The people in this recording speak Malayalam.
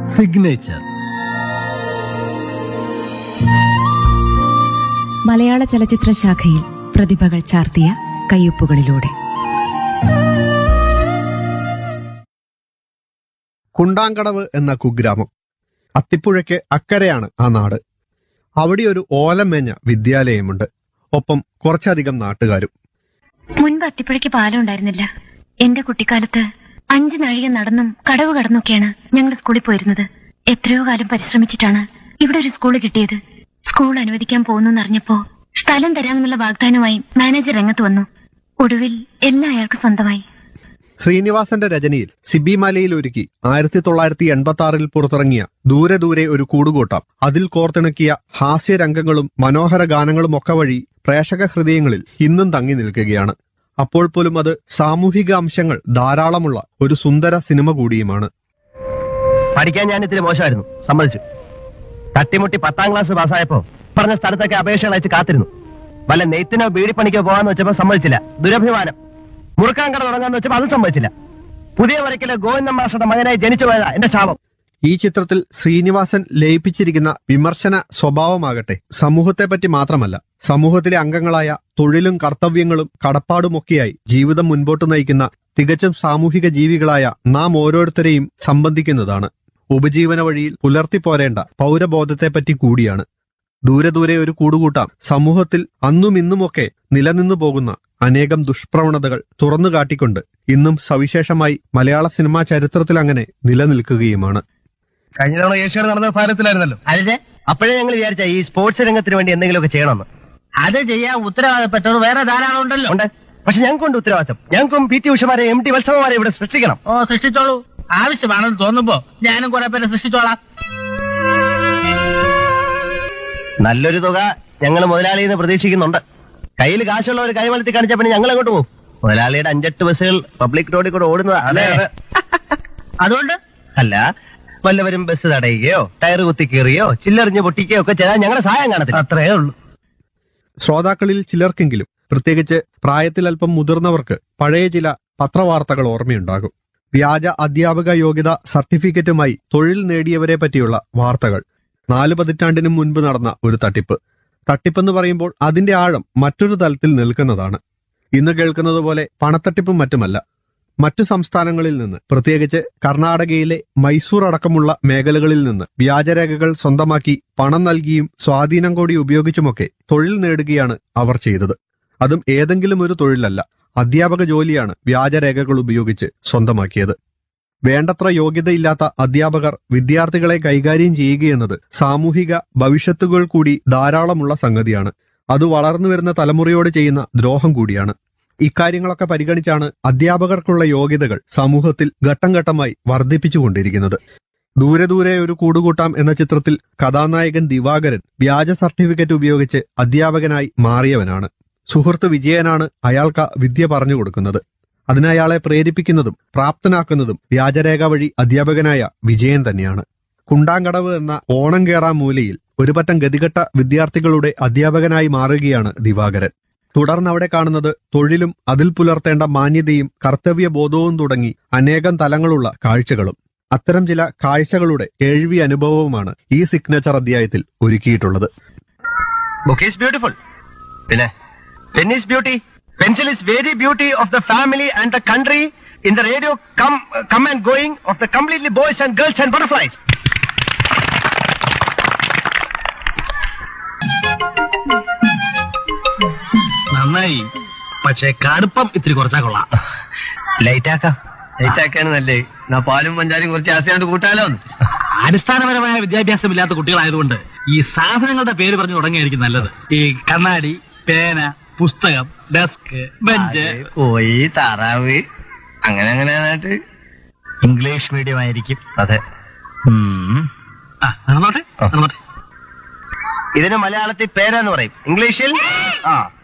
സിഗ്നേച്ചർ മലയാള ചലച്ചിത്ര ശാഖയിൽ പ്രതിഭകൾ ചാർത്തിയ കയ്യൊപ്പുകളിലൂടെ കുണ്ടാങ്കടവ് എന്ന കുഗ്രാമം അത്തിപ്പുഴയ്ക്ക് അക്കരെയാണ് ആ നാട് അവിടെ ഒരു ഓലം മേഞ്ഞ വിദ്യാലയമുണ്ട് ഒപ്പം കുറച്ചധികം നാട്ടുകാരും മുൻപ് അത്തിപ്പുഴയ്ക്ക് പാലം ഉണ്ടായിരുന്നില്ല എന്റെ കുട്ടിക്കാലത്ത് അഞ്ച് നാഴിക നടന്നും കടവ് കടന്നൊക്കെയാണ് ഞങ്ങൾ സ്കൂളിൽ പോയിരുന്നത് എത്രയോ കാലം പരിശ്രമിച്ചിട്ടാണ് ഇവിടെ ഒരു സ്കൂൾ കിട്ടിയത് സ്കൂൾ അനുവദിക്കാൻ പോകുന്നു അറിഞ്ഞപ്പോ സ്ഥലം തരാമെന്നുള്ള വാഗ്ദാനവുമായി മാനേജർ രംഗത്ത് വന്നു ഒടുവിൽ എല്ലാം അയാൾക്ക് സ്വന്തമായി ശ്രീനിവാസന്റെ രചനയിൽ സിബി മലയിൽ ഒരുക്കി ആയിരത്തി തൊള്ളായിരത്തി എൺപത്തി ആറിൽ പുറത്തിറങ്ങിയ ദൂരെ ദൂരെ ഒരു കൂടുകൂട്ടം അതിൽ കോർത്തിണക്കിയ ഹാസ്യരംഗങ്ങളും മനോഹര ഗാനങ്ങളും ഒക്കെ വഴി പ്രേക്ഷക ഹൃദയങ്ങളിൽ ഇന്നും തങ്ങി നിൽക്കുകയാണ് അപ്പോൾ പോലും അത് സാമൂഹിക അംശങ്ങൾ ധാരാളമുള്ള ഒരു സുന്ദര സിനിമ കൂടിയുമാണ് പഠിക്കാൻ ഞാൻ ഇത്തിരി മോശമായിരുന്നു സമ്മതിച്ചു തട്ടിമുട്ടി പത്താം ക്ലാസ് പാസ്സായപ്പോ പറഞ്ഞ സ്ഥലത്തൊക്കെ അപേക്ഷകൾ അയച്ച് കാത്തിരുന്നു വല്ല നെയ്ത്തിനോ ബീഡിപ്പണിക്കോ പോകാന്ന് വെച്ചപ്പോ സമ്മതിച്ചില്ല ദുരഭിമാനം മുറുക്കാൻ കട തുടങ്ങാന്ന് വെച്ചപ്പോ അതും സമ്മതിച്ചില്ല പുതിയ വരക്കിലെ ഗോവിന്ദ മാഷയുടെ മകനായി ജനിച്ചു പോയതാ എന്റെ ശാപം ഈ ചിത്രത്തിൽ ശ്രീനിവാസൻ ലയിപ്പിച്ചിരിക്കുന്ന വിമർശന സ്വഭാവമാകട്ടെ സമൂഹത്തെപ്പറ്റി മാത്രമല്ല സമൂഹത്തിലെ അംഗങ്ങളായ തൊഴിലും കർത്തവ്യങ്ങളും കടപ്പാടുമൊക്കെയായി ജീവിതം മുൻപോട്ട് നയിക്കുന്ന തികച്ചും സാമൂഹിക ജീവികളായ നാം ഓരോരുത്തരെയും സംബന്ധിക്കുന്നതാണ് ഉപജീവന വഴിയിൽ പുലർത്തിപ്പോരേണ്ട പൗരബോധത്തെപ്പറ്റി കൂടിയാണ് ദൂരെ ദൂരെ ഒരു കൂടുകൂട്ടാം സമൂഹത്തിൽ അന്നും ഇന്നുമൊക്കെ നിലനിന്നു പോകുന്ന അനേകം ദുഷ്പ്രവണതകൾ തുറന്നു കാട്ടിക്കൊണ്ട് ഇന്നും സവിശേഷമായി മലയാള സിനിമാ ചരിത്രത്തിൽ അങ്ങനെ നിലനിൽക്കുകയുമാണ് കഴിഞ്ഞ തവണ ഏഷ്യാഡ് നടന്ന ഭാരതത്തിലായിരുന്നല്ലോ അതെ അപ്പോഴേ ഞങ്ങൾ വിചാരിച്ച ഈ സ്പോർട്സ് രംഗത്തിന് വേണ്ടി എന്തെങ്കിലുമൊക്കെ ചെയ്യണമെന്ന് അത് ചെയ്യാൻ ഉത്തരവാദപ്പെട്ടവർ വേറെ ധാരാളം ഉണ്ടല്ലോ ഉണ്ട് പക്ഷെ ഞങ്ങൾക്കുണ്ട് ഉത്തരവാദിത്തം ഞങ്ങൾക്കും പി ടി ഉഷമാരെ എം ടി വത്സവമാരെ ഇവിടെ സൃഷ്ടിക്കണം ഓ സൃഷ്ടിച്ചോളൂ ആവശ്യമാണെന്ന് തോന്നുമ്പോ ഞാനും കുറെ പേരെ സൃഷ്ടിച്ചോളാം നല്ലൊരു തുക ഞങ്ങൾ മുതലാളിയിൽ നിന്ന് പ്രതീക്ഷിക്കുന്നുണ്ട് കയ്യിൽ കാശുള്ള ഒരു കൈവലത്തി കാണിച്ച പിന്നെ ഞങ്ങൾ അങ്ങോട്ട് പോകും മുതലാളിയുടെ അഞ്ചെട്ട് ബസ്സുകൾ പബ്ലിക് റോഡിൽ കൂടെ ഓടുന്നതാണ് അതുകൊണ്ട് അല്ല വല്ലവരും ബസ് തടയുകയോ ടയർ കുത്തി കീറുകയോ ചില്ലെറിഞ്ഞ് പൊട്ടിക്കുകയോ ഒക്കെ ചെയ്താൽ ഞങ്ങളുടെ സഹായം കാണത്തില്ല അത്രേ ഉള്ളൂ ശ്രോതാക്കളിൽ ചിലർക്കെങ്കിലും പ്രത്യേകിച്ച് പ്രായത്തിൽ അല്പം മുതിർന്നവർക്ക് പഴയ ചില പത്രവാർത്തകൾ ഓർമ്മയുണ്ടാകും വ്യാജ അധ്യാപക യോഗ്യത സർട്ടിഫിക്കറ്റുമായി തൊഴിൽ നേടിയവരെ പറ്റിയുള്ള വാർത്തകൾ നാല് പതിറ്റാണ്ടിനും മുൻപ് നടന്ന ഒരു തട്ടിപ്പ് തട്ടിപ്പെന്ന് പറയുമ്പോൾ അതിന്റെ ആഴം മറ്റൊരു തലത്തിൽ നിൽക്കുന്നതാണ് ഇന്ന് കേൾക്കുന്നത് പോലെ പണത്തട്ടിപ്പും മറ്റുമല്ല മറ്റു സംസ്ഥാനങ്ങളിൽ നിന്ന് പ്രത്യേകിച്ച് കർണാടകയിലെ മൈസൂർ അടക്കമുള്ള മേഖലകളിൽ നിന്ന് വ്യാജരേഖകൾ സ്വന്തമാക്കി പണം നൽകിയും സ്വാധീനം കൂടി ഉപയോഗിച്ചുമൊക്കെ തൊഴിൽ നേടുകയാണ് അവർ ചെയ്തത് അതും ഏതെങ്കിലും ഒരു തൊഴിലല്ല അധ്യാപക ജോലിയാണ് വ്യാജരേഖകൾ ഉപയോഗിച്ച് സ്വന്തമാക്കിയത് വേണ്ടത്ര യോഗ്യതയില്ലാത്ത അധ്യാപകർ വിദ്യാർത്ഥികളെ കൈകാര്യം ചെയ്യുകയെന്നത് സാമൂഹിക ഭവിഷ്യത്തുകൾ കൂടി ധാരാളമുള്ള സംഗതിയാണ് അത് വളർന്നു വരുന്ന തലമുറയോട് ചെയ്യുന്ന ദ്രോഹം കൂടിയാണ് ഇക്കാര്യങ്ങളൊക്കെ പരിഗണിച്ചാണ് അധ്യാപകർക്കുള്ള യോഗ്യതകൾ സമൂഹത്തിൽ ഘട്ടം ഘട്ടമായി വർദ്ധിപ്പിച്ചുകൊണ്ടിരിക്കുന്നത് ദൂരെ ദൂരെ ഒരു കൂടുകൂട്ടാം എന്ന ചിത്രത്തിൽ കഥാനായകൻ ദിവാകരൻ വ്യാജ സർട്ടിഫിക്കറ്റ് ഉപയോഗിച്ച് അധ്യാപകനായി മാറിയവനാണ് സുഹൃത്ത് വിജയനാണ് അയാൾക്ക് ആ വിദ്യ പറഞ്ഞു കൊടുക്കുന്നത് അതിനയാളെ പ്രേരിപ്പിക്കുന്നതും പ്രാപ്തനാക്കുന്നതും വ്യാജരേഖ വഴി അധ്യാപകനായ വിജയൻ തന്നെയാണ് കുണ്ടാങ്കടവ് എന്ന ഓണം കേറാൻ മൂലയിൽ ഒരുപറ്റം ഗതികെട്ട വിദ്യാർത്ഥികളുടെ അധ്യാപകനായി മാറുകയാണ് ദിവാകരൻ തുടർന്ന് അവിടെ കാണുന്നത് തൊഴിലും അതിൽ പുലർത്തേണ്ട മാന്യതയും കർത്തവ്യബോധവും തുടങ്ങി അനേകം തലങ്ങളുള്ള കാഴ്ചകളും അത്തരം ചില കാഴ്ചകളുടെ കേൾവി അനുഭവവുമാണ് ഈ സിഗ്നേച്ചർ അധ്യായത്തിൽ ഒരുക്കിയിട്ടുള്ളത് ബുക്ക് ഈസ് ബ്യൂട്ടിഫുൾ പിന്നെ pen is beauty pencil is very beauty of the family and the country in the radio come come and going of the completely boys and girls and butterflies നന്നായി പക്ഷെ കടുപ്പം ഇത്തിരി കുറച്ചാ കൊള്ളാം ലൈറ്റ് ആക്കാം ലൈറ്റ് ആക്കാണ് നല്ലേ എന്നാ പാലും പഞ്ചാരും കുറച്ച് ആസ്തിയാണ്ട് കൂട്ടാലോ അടിസ്ഥാനപരമായ വിദ്യാഭ്യാസം ഇല്ലാത്ത കുട്ടികളായതുകൊണ്ട് ഈ സാധനങ്ങളുടെ പേര് പറഞ്ഞു തുടങ്ങിയായിരിക്കും നല്ലത് ഈ കണ്ണാടി പേന പുസ്തകം ഡെസ്ക് ബെഞ്ച് കോഴി താറാവ് അങ്ങനെ അങ്ങനെ ആയിട്ട് ഇംഗ്ലീഷ് മീഡിയം ആയിരിക്കും അതെ ആ നടന്നോട്ടെ ആ. നടന്നോട്ടെ ഇതിന് മലയാളത്തിൽ പേരെന്ന് പറയും ഇംഗ്ലീഷിൽ ആ